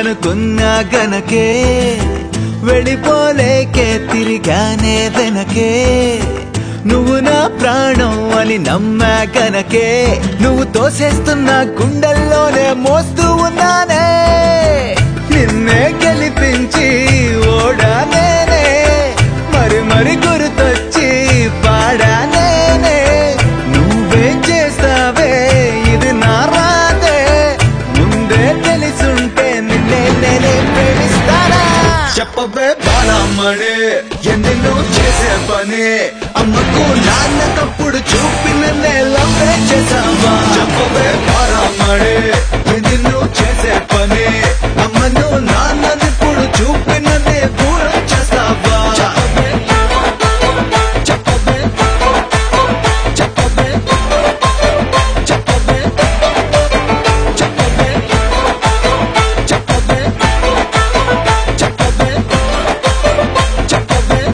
అనుకున్నా గనకే వెళ్ళిపోలేకే తిరిగానే వెనకే నువ్వు నా ప్రాణం అని నమ్మా గనకే నువ్వు తోసేస్తున్న గుండెల్లోనే మోస్తూ ఉన్నానే నిన్నే గెలిపించి ఓడా నేనే మరి మరి గుర్తొచ్చి పాడా నేనే నువ్వేం చేస్తావే ఇది నా రాదే ముందే తెలిసుంటే నిన్నే నేనే ప్రేమిస్తానా చెప్పవే బాలమ్మడే ఎందు నువ్వు చేసే పని అమ్మకు నాన్న తప్పుడు చూపిన నేలవే చేసావా చెప్పవే బాలమ్మడే ఎందు నువ్వు చేసే పని అమ్మను నాన్నని ఇప్పుడు చూపిన నే దూరం చేస్తావా చెప్పవే చెప్పవే చెప్పవే చెప్పవే చెప్పవే చెప్పవే చెప్పవే చెప్పవే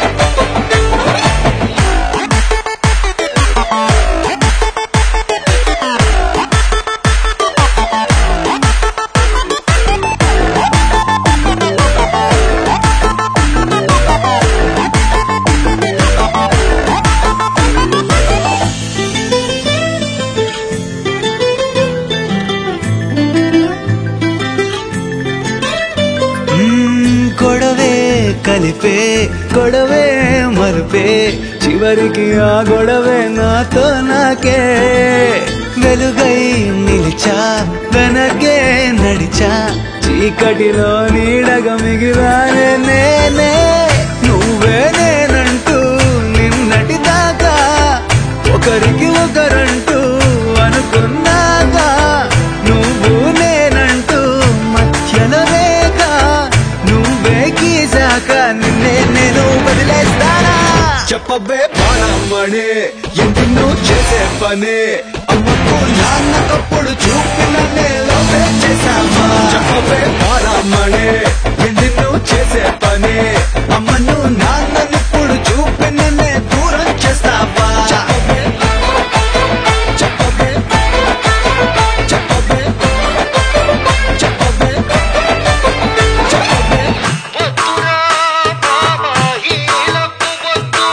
మ్మ్, గొడవే కలిపే గొడవే మరుపే చివరికి ఆ గొడవే నాతో నాకే వెలుగై నిలిచా వెనకే నడిచా చీకటిలో నీడగా మిగిలానే నేనే నువ్వే నేనంటూ నిన్నటి దాకా ఒకరికి ఒకరంటూ అనుకున్నాక నువ్వు నేనంటూ మధ్యలో రేఖ నువ్వే గీసాక నిన్నే నేను వదిలేస్తానా చెప్పవే బాణమ్మని ఎందు నువ్వు చేసే పని అమ్మకు నాన్న తప్పుడు చూపిన నేలవే చేసావా చెప్పవే బాణమ్మని ఎందు నువ్వు చేసే పని అమ్మను నాన్నని ఇప్పుడు చూపిన నే దూరం చేస్తావా చెప్పవే చెప్పవే చెప్పవే చెప్పవే చెప్పవే వద్దురా బాబా హీలకు వద్దు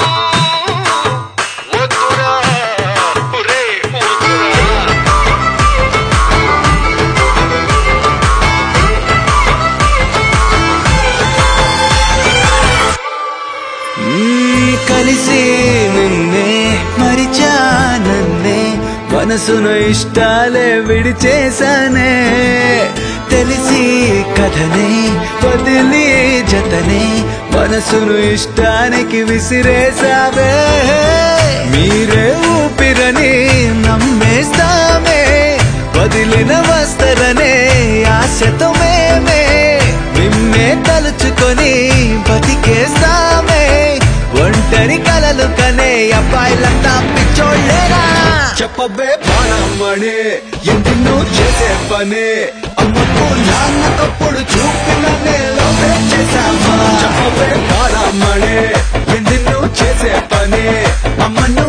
వద్దురా ఒరే వద్దురా నీ కలిసి నిన్నే మరిచా నన్నే మనసును ఇష్టాలే విడిచేశానే తెలిసి కథనే వదిలి జతనే మనసును ఇష్టానికి విసిరేసావే మీరే ఊపిరని నమ్మేస్తామే వదిలిన వస్తరనే ఆశతో మేమే నిన్నే తలుచుకొని బతికేస్తామే ఒంటరి కలలు కనే అబ్బాయిలంతా పిచ్చోళ్ళేరా చెప్పవే బాణమ్మని ఎందు నువ్వు చేసే పని అమ్మకు నాన్న తప్పుడు చూపిన నేలవే చేసావా చెప్పవే బాణమ్మని ఎందు నువ్వు చేసే పని అమ్మను